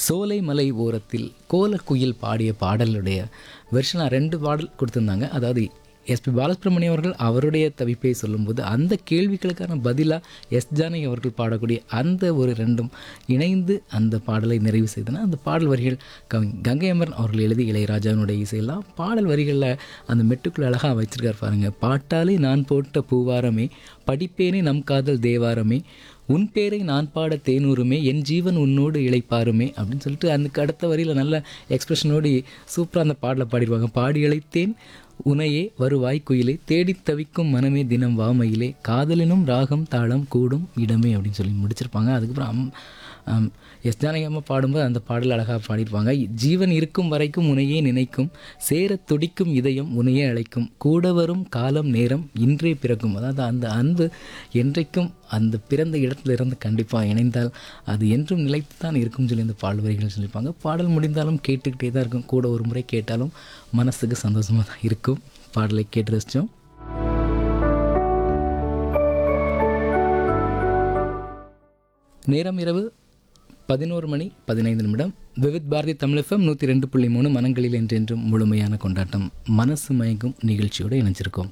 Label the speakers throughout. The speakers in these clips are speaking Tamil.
Speaker 1: சோலை மலை ஓரத்தில் கோலக்குயில் பாடிய பாடலுடைய வெர்ஷனாக ரெண்டு பாடல் கொடுத்துருந்தாங்க அதாவது எஸ்பி பாலசுப்ரமணியம் அவர்கள் அவருடைய தவிப்பை சொல்லும்போது அந்த கேள்விகளுக்கான பதிலாக எஸ் ஜானகி அவர்கள் பாடக்கூடிய அந்த ஒரு ரெண்டும் இணைந்து அந்த பாடலை நிறைவு செய்தன அந்த பாடல் வரிகள் கவி கங்கை அமரன் அவர்கள் எழுதி இளையராஜாவினுடைய இசையெல்லாம் பாடல் வரிகளில் அந்த மெட்டுக்குள்ள அழகாக வச்சிருக்கார் பாருங்க பாட்டாலே நான் போட்ட பூவாரமே படிப்பேனே நம் காதல் தேவாரமே உன் பேரை நான் பாட தேனூருமே என் ஜீவன் உன்னோடு இளைப்பாருமே அப்படின்னு சொல்லிட்டு அதுக்கு அடுத்த வரியில் நல்ல எக்ஸ்பிரஷனோடு சூப்பராக அந்த பாடலை பாடிடுவாங்க பாடி இழைத்தேன் உனையே வருவாய் குயிலே தேடித் தவிக்கும் மனமே தினம் வாமையிலே காதலினும் ராகம் தாளம் கூடும் இடமே அப்படின்னு சொல்லி முடிச்சிருப்பாங்க அதுக்கப்புறம் அம் ஆம், எஸ் ஜானகி அம்மா பாடும்போது அந்த பாடல் அழகாக பாடியிருப்பாங்க ஜீவன் இருக்கும் வரைக்கும் உனையே நினைக்கும் சேரத் துடிக்கும் இதயம் உனையே அழைக்கும் கூட வரும் காலம் நேரம் இன்றே பிறக்கும் அதாவது அந்த அன்பு என்றைக்கும் அந்த பிறந்த இடத்துல இருந்து கண்டிப்பாக இணைந்தால் அது என்றும் நிலைத்து தான் இருக்கும்னு சொல்லி இந்த பாடல் வரிகள் சொல்லியிருப்பாங்க பாடல் முடிந்தாலும் கேட்டுக்கிட்டே தான் இருக்கும் கூட ஒரு முறை கேட்டாலும் மனசுக்கு சந்தோஷமாக தான் இருக்கும் பாடலை கேட்டு ரசித்தோம் நேரம் இரவு பதினோரு மணி பதினைந்து நிமிடம் விவித் பாரதி தமிழகம் நூற்றி ரெண்டு புள்ளி மூணு மனங்களில் என்றென்றும் முழுமையான கொண்டாட்டம் மனசு மயங்கும் நிகழ்ச்சியோடு இணைஞ்சிருக்கோம்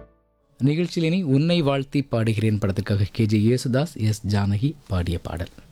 Speaker 1: நிகழ்ச்சியில் இனி உன்னை வாழ்த்தி பாடுகிறேன் படத்திற்காக கேஜே யேசுதாஸ் எஸ் ஜானகி பாடிய பாடல்